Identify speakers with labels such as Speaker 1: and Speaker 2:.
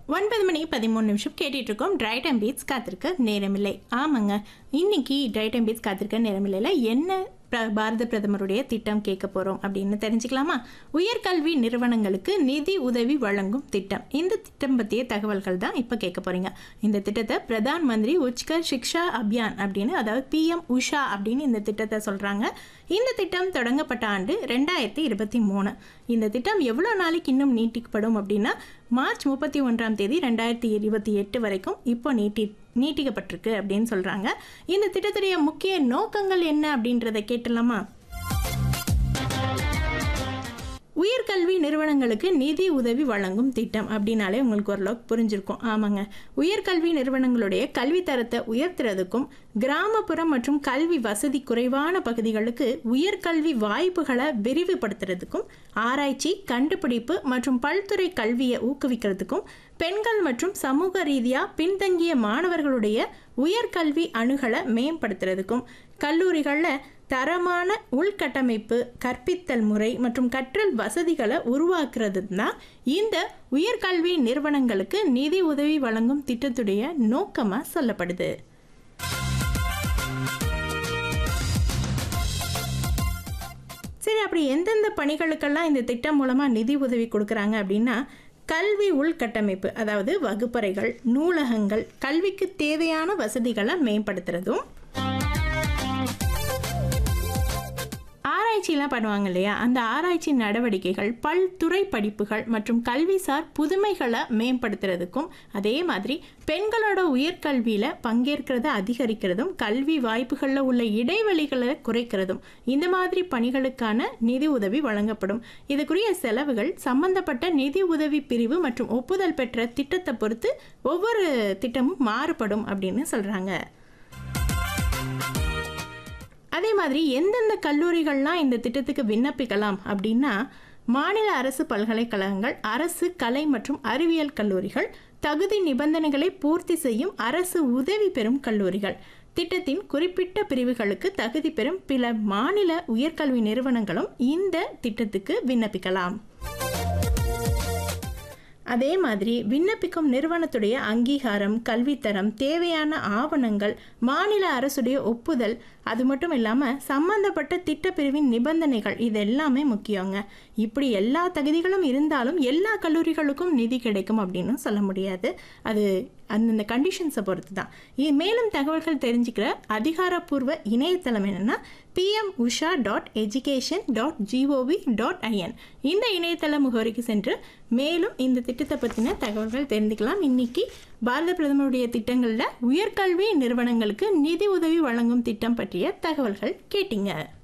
Speaker 1: ஒன்பது மணி பதிமூணு நிமிஷம் கேட்டுட்டு இருக்கோம் ட்ரைட் அண்ட் பீட்ஸ் காத்திருக்க நேரமில்லை ஆமாங்க இன்னைக்கு ட்ரைட் அண்ட் பீட்ஸ் காத்திருக்க நேரமில்லையில் என்ன பிர- பாரத பிரதமருடைய திட்டம் கேட்க போறோம் அப்படின்னு தெரிஞ்சுக்கலாமா உயர்கல்வி நிறுவனங்களுக்கு நிதி உதவி வழங்கும் திட்டம் இந்த திட்டம் பற்றிய தகவல்கள் தான் இப்போ கேட்க போறீங்க இந்த திட்டத்தை பிரதான் மந்திரி உச்கர் சிக்ஷா அபியான் அப்படின்னு அதாவது பிஎம் உஷா அப்படின்னு இந்த திட்டத்தை சொல்றாங்க இந்த திட்டம் தொடங்கப்பட்ட ஆண்டு ரெண்டாயிரத்தி இருபத்தி மூணு இந்த திட்டம் எவ்வளோ நாளைக்கு இன்னும் நீட்டிக்கப்படும் அப்படின்னா மார்ச் முப்பத்தி ஒன்றாம் தேதி ரெண்டாயிரத்தி இருபத்தி எட்டு வரைக்கும் இப்போ நீட்டி நீட்டிக்கப்பட்டிருக்கு அப்படின்னு சொல்றாங்க இந்த திட்டத்துடைய முக்கிய நோக்கங்கள் என்ன அப்படின்றத கேட்டலாமா உயர்கல்வி நிறுவனங்களுக்கு நிதி உதவி வழங்கும் திட்டம் அப்படின்னாலே உங்களுக்கு ஓரளவுக்கு புரிஞ்சிருக்கும் ஆமாங்க உயர்கல்வி நிறுவனங்களுடைய கல்வி தரத்தை உயர்த்துறதுக்கும் கிராமப்புறம் மற்றும் கல்வி வசதி குறைவான பகுதிகளுக்கு உயர்கல்வி வாய்ப்புகளை விரிவுபடுத்துறதுக்கும் ஆராய்ச்சி கண்டுபிடிப்பு மற்றும் பல்துறை கல்வியை ஊக்குவிக்கிறதுக்கும் பெண்கள் மற்றும் சமூக ரீதியாக பின்தங்கிய மாணவர்களுடைய உயர்கல்வி அணுகலை மேம்படுத்துறதுக்கும் கல்லூரிகளில் தரமான உள்கட்டமைப்பு கற்பித்தல் முறை மற்றும் கற்றல் வசதிகளை உருவாக்குறது தான் இந்த உயர்கல்வி நிறுவனங்களுக்கு நிதி உதவி வழங்கும் திட்டத்துடைய நோக்கமாக சொல்லப்படுது சரி அப்படி எந்தெந்த பணிகளுக்கெல்லாம் இந்த திட்டம் மூலமாக நிதி உதவி கொடுக்குறாங்க அப்படின்னா கல்வி உள்கட்டமைப்பு அதாவது வகுப்பறைகள் நூலகங்கள் கல்விக்கு தேவையான வசதிகளை மேம்படுத்துறதும் ஆராய்ச்சிலாம் பண்ணுவாங்க இல்லையா அந்த ஆராய்ச்சி நடவடிக்கைகள் பல்துறை படிப்புகள் மற்றும் கல்விசார் புதுமைகளை மேம்படுத்துறதுக்கும் அதே மாதிரி பெண்களோட உயர்கல்வியில் பங்கேற்கிறத அதிகரிக்கிறதும் கல்வி வாய்ப்புகளில் உள்ள இடைவெளிகளை குறைக்கிறதும் இந்த மாதிரி பணிகளுக்கான நிதி உதவி வழங்கப்படும் இதுக்குரிய செலவுகள் சம்பந்தப்பட்ட நிதி உதவி பிரிவு மற்றும் ஒப்புதல் பெற்ற திட்டத்தை பொறுத்து ஒவ்வொரு திட்டமும் மாறுபடும் அப்படின்னு சொல்கிறாங்க அதே மாதிரி எந்தெந்த கல்லூரிகள்லாம் இந்த திட்டத்துக்கு விண்ணப்பிக்கலாம் அப்படின்னா மாநில அரசு பல்கலைக்கழகங்கள் அரசு கலை மற்றும் அறிவியல் கல்லூரிகள் தகுதி நிபந்தனைகளை பூர்த்தி செய்யும் அரசு உதவி பெறும் கல்லூரிகள் திட்டத்தின் குறிப்பிட்ட பிரிவுகளுக்கு தகுதி பெறும் பிற மாநில உயர்கல்வி நிறுவனங்களும் இந்த திட்டத்துக்கு விண்ணப்பிக்கலாம் அதே மாதிரி விண்ணப்பிக்கும் நிறுவனத்துடைய அங்கீகாரம் கல்வித்தரம் தேவையான ஆவணங்கள் மாநில அரசுடைய ஒப்புதல் அது மட்டும் இல்லாமல் சம்பந்தப்பட்ட திட்டப்பிரிவின் நிபந்தனைகள் இது எல்லாமே முக்கியங்க இப்படி எல்லா தகுதிகளும் இருந்தாலும் எல்லா கல்லூரிகளுக்கும் நிதி கிடைக்கும் அப்படின்னு சொல்ல முடியாது அது அந்தந்த கண்டிஷன்ஸை பொறுத்து தான் இது மேலும் தகவல்கள் தெரிஞ்சுக்கிற அதிகாரப்பூர்வ இணையதளம் என்னென்னா PM Usha dot education dot GOV dot IN இந்த இணையதள முகவரிக்கு சென்று மேலும் இந்த திட்டத்தை பற்றின தகவல்கள் தெரிந்துக்கலாம் இன்னைக்கு பாரத பிரதமருடைய திட்டங்களில் உயர்கல்வி நிறுவனங்களுக்கு நிதி உதவி வழங்கும் திட்டம் பற்றிய தகவல்கள் கேட்டீங்க